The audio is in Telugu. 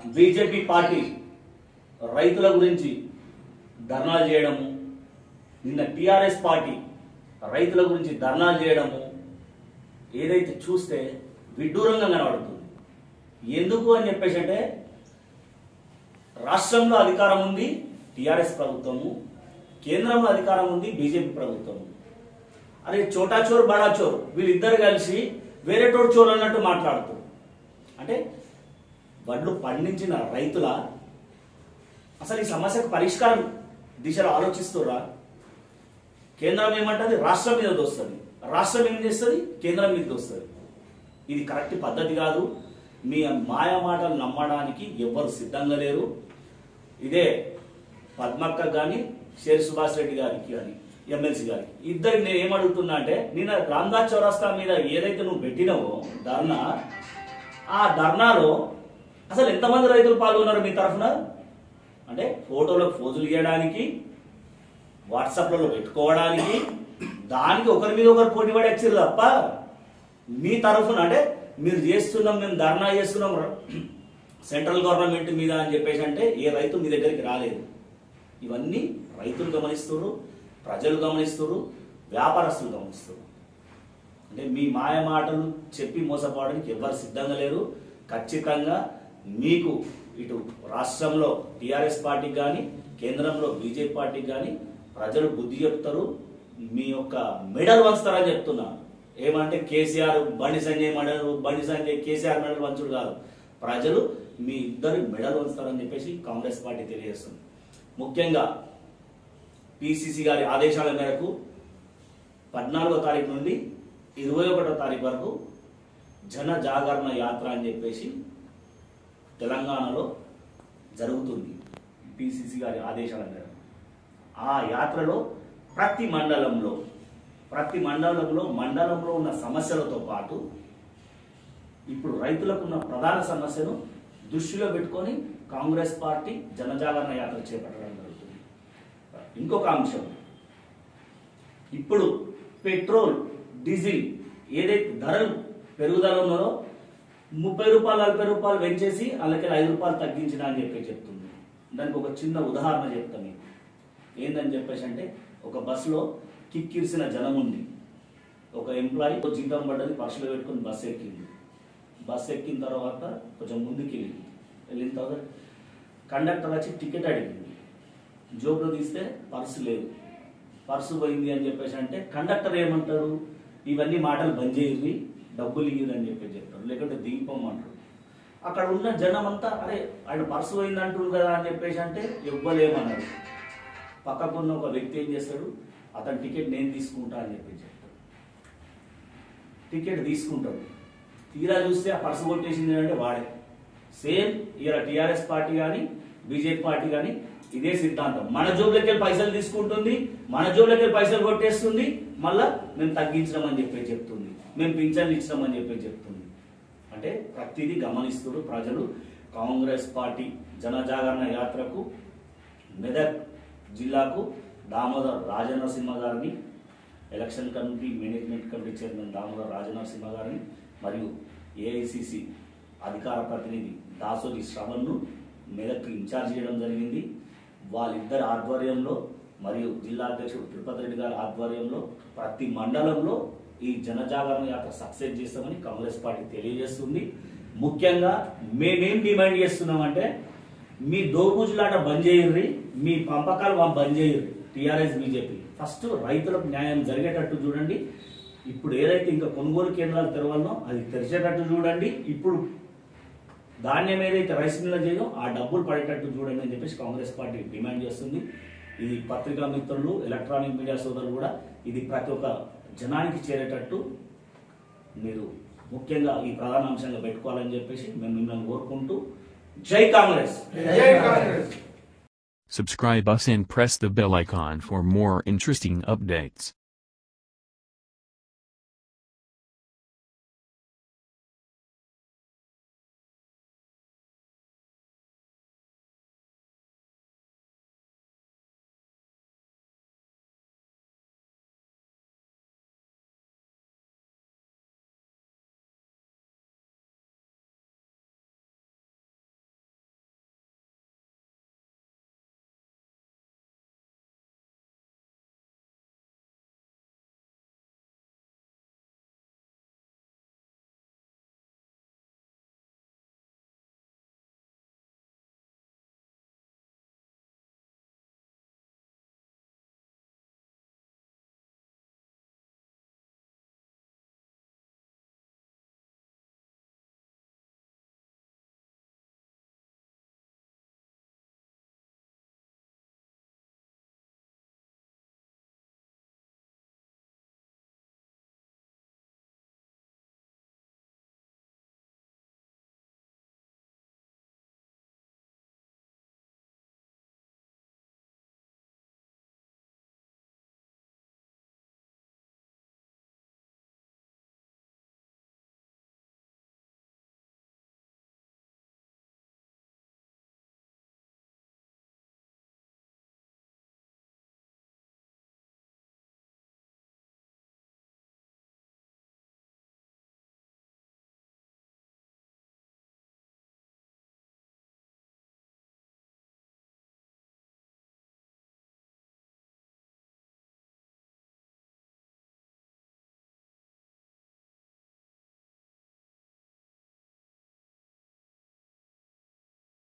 బీజేపీ పార్టీ రైతుల గురించి ధర్నాలు చేయడము నిన్న టిఆర్ఎస్ పార్టీ రైతుల గురించి ధర్నాలు చేయడము ఏదైతే చూస్తే విడ్డూరంగా కనబడుతుంది ఎందుకు అని చెప్పేసి అంటే రాష్ట్రంలో అధికారం ఉంది టిఆర్ఎస్ ప్రభుత్వము కేంద్రంలో అధికారం ఉంది బీజేపీ ప్రభుత్వము అరే చోటా చోర్ బడా చోర్ వీళ్ళిద్దరు కలిసి వేరే టోడు చోర్ అన్నట్టు మాట్లాడుతారు అంటే వడ్లు పండించిన రైతుల అసలు ఈ సమస్యకు పరిష్కారం దిశలో ఆలోచిస్తురా కేంద్రం ఏమంటది రాష్ట్రం మీద దోస్తుంది రాష్ట్రం ఏం చేస్తుంది కేంద్రం మీద దోస్తుంది ఇది కరెక్ట్ పద్ధతి కాదు మీ మాయ మాటలు నమ్మడానికి ఎవ్వరు సిద్ధంగా లేరు ఇదే పద్మక్క కానీ షేర్ సుభాష్ రెడ్డి గారికి కానీ ఎమ్మెల్సీ గారికి ఇద్దరికి నేను ఏమడుగుతున్నా అంటే నిన్న రామ్దాస్ చౌరస్తా మీద ఏదైతే నువ్వు పెట్టినావో ధర్నా ఆ ధర్నాలో అసలు ఎంతమంది రైతులు పాల్గొన్నారు మీ తరఫున అంటే ఫోటోలకు ఫోజులు ఇవ్వడానికి వాట్సాప్లలో పెట్టుకోవడానికి దానికి ఒకరి మీద ఒకరు పోటీ పడి వచ్చారు తప్ప మీ తరఫున అంటే మీరు చేస్తున్నాం మేము ధర్నా చేస్తున్నాం సెంట్రల్ గవర్నమెంట్ మీద అని చెప్పేసి అంటే ఏ రైతు మీ దగ్గరికి రాలేదు ఇవన్నీ రైతులు గమనిస్తున్నారు ప్రజలు గమనిస్తున్నారు వ్యాపారస్తులు గమనిస్తున్నారు అంటే మీ మాయ మాటలు చెప్పి మోసపోవడానికి ఎవరు సిద్ధంగా లేరు ఖచ్చితంగా మీకు ఇటు రాష్ట్రంలో టిఆర్ఎస్ పార్టీకి కానీ కేంద్రంలో బీజేపీ పార్టీకి కానీ ప్రజలు బుద్ధి చెప్తారు మీ యొక్క మెడల్ వంచుతారని చెప్తున్నా ఏమంటే కేసీఆర్ బండి సంజయ్ మెడల్ బండి సంజయ్ కేసీఆర్ మెడల్ వంచుడు కాదు ప్రజలు మీ ఇద్దరు మెడల్ వంచుతారని చెప్పేసి కాంగ్రెస్ పార్టీ తెలియజేస్తుంది ముఖ్యంగా పిసిసి గారి ఆదేశాల మేరకు పద్నాలుగో తారీఖు నుండి ఇరవై ఒకటో తారీఖు వరకు జన జాగరణ యాత్ర అని చెప్పేసి తెలంగాణలో జరుగుతుంది పిసిసి గారి ఆదేశాల మేరకు ఆ యాత్రలో ప్రతి మండలంలో ప్రతి మండలంలో మండలంలో ఉన్న సమస్యలతో పాటు ఇప్పుడు రైతులకు ఉన్న ప్రధాన సమస్యను దృష్టిలో పెట్టుకొని కాంగ్రెస్ పార్టీ జనజాగరణ యాత్ర చేపట్టడం జరుగుతుంది ఇంకొక అంశం ఇప్పుడు పెట్రోల్ డీజిల్ ఏదైతే ధరలు పెరుగుదల ఉన్నదో ముప్పై రూపాయలు నలభై రూపాయలు పెంచేసి అలాగే ఐదు రూపాయలు తగ్గించిన అని చెప్పి చెప్తుంది దానికి ఒక చిన్న ఉదాహరణ చెప్తాను మీకు ఏందని చెప్పేసి అంటే ఒక బస్సులో కిక్కిరిసిన జనం ఉంది ఒక ఎంప్లాయీ జీతం పడ్డది పర్సులో పెట్టుకుని బస్సు ఎక్కింది బస్సు ఎక్కిన తర్వాత కొంచెం ముందుకు వెళ్ళింది వెళ్ళిన తర్వాత కండక్టర్ వచ్చి టికెట్ అడిగింది జోబులో తీస్తే పర్సు లేదు పర్సు పోయింది అని చెప్పేసి అంటే కండక్టర్ ఏమంటారు ఇవన్నీ మాటలు బంద్ చేయండి డబ్బులు ఇయ్యదు అని చెప్పి చెప్తారు లేకుంటే దీపం అంటారు అక్కడ ఉన్న జనం అంతా అరే ఆయన పర్సు పోయింది అంటారు కదా అని చెప్పేసి అంటే ఇవ్వలేమన్నారు పక్కకున్న ఒక వ్యక్తి ఏం చేస్తాడు అతని టికెట్ నేను తీసుకుంటా అని చెప్పి చెప్తాడు టికెట్ తీసుకుంటాడు తీరా చూస్తే ఆ పర్సు కొట్టేసింది అంటే వాడే సేమ్ ఇలా టీఆర్ఎస్ పార్టీ కానీ బీజేపీ పార్టీ కానీ ఇదే సిద్ధాంతం మన జోబులకి వెళ్ళి పైసలు తీసుకుంటుంది మన జోబులకి వెళ్ళి పైసలు కొట్టేస్తుంది మళ్ళా మేము తగ్గించడం చెప్పి చెప్తుంది మేము పింఛన్లు ఇచ్చినామని చెప్పి చెప్తుంది అంటే ప్రతిదీ గమనిస్తున్నారు ప్రజలు కాంగ్రెస్ పార్టీ జనజాగరణ యాత్రకు మెదక్ జిల్లాకు దామోదర్ రాజనరసింహ గారిని election committee management committee chairman Damodar Rajanarasimha గారిని మరియు ఏఐసిసి అధికార ప్రతినిధి దాసోజి శ్రవణ్ను మెదక్ ఇన్ఛార్జ్ చేయడం జరిగింది వాళ్ళిద్దరి ఆధ్వర్యంలో మరియు జిల్లా అధ్యక్షుడు తిరుపతి రెడ్డి గారి ఆధ్వర్యంలో ప్రతి మండలంలో ఈ జనజాగరణ యాత్ర సక్సెస్ చేస్తామని కాంగ్రెస్ పార్టీ తెలియజేస్తుంది ముఖ్యంగా మేమేం డిమాండ్ చేస్తున్నామంటే మీ దోబూజులాట బంద్ చేయర్రి మీ పంపకాలు మా బంద్ చేయర్రి టీఆర్ఎస్ బీజేపీ ఫస్ట్ రైతులకు న్యాయం జరిగేటట్టు చూడండి ఇప్పుడు ఏదైతే ఇంకా కొనుగోలు కేంద్రాలు తెరవాలనో అది తెరిచేటట్టు చూడండి ఇప్పుడు ధాన్యం ఏదైతే రైస్ మిల్ల చేయదో ఆ డబ్బులు పడేటట్టు చూడండి అని చెప్పేసి కాంగ్రెస్ పార్టీ డిమాండ్ చేస్తుంది ఇది పత్రికా మిత్రులు ఎలక్ట్రానిక్ మీడియా సోదరులు కూడా ఇది ప్రతి ఒక్క జనానికి చేరేటట్టు మీరు ముఖ్యంగా ఈ ప్రధాన అంశంగా పెట్టుకోవాలని చెప్పేసి మేము మిమ్మల్ని కోరుకుంటూ జై కాంగ్రెస్ జై Congress Subscribe us and press the bell icon for more interesting updates.